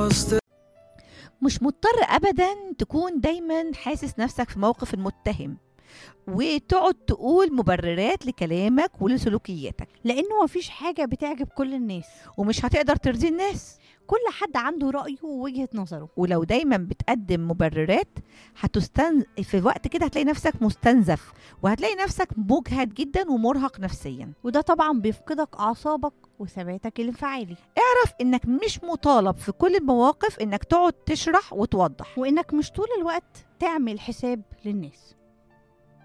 وسط مش مضطر ابدا تكون دايما حاسس نفسك في موقف المتهم وتقعد تقول مبررات لكلامك ولسلوكياتك لانه مفيش حاجه بتعجب كل الناس ومش هتقدر ترضي الناس كل حد عنده رايه ووجهه نظره ولو دايما بتقدم مبررات هتستن في وقت كده هتلاقي نفسك مستنزف وهتلاقي نفسك مجهد جدا ومرهق نفسيا وده طبعا بيفقدك اعصابك وثباتك الانفعالي اعرف انك مش مطالب في كل المواقف انك تقعد تشرح وتوضح وانك مش طول الوقت تعمل حساب للناس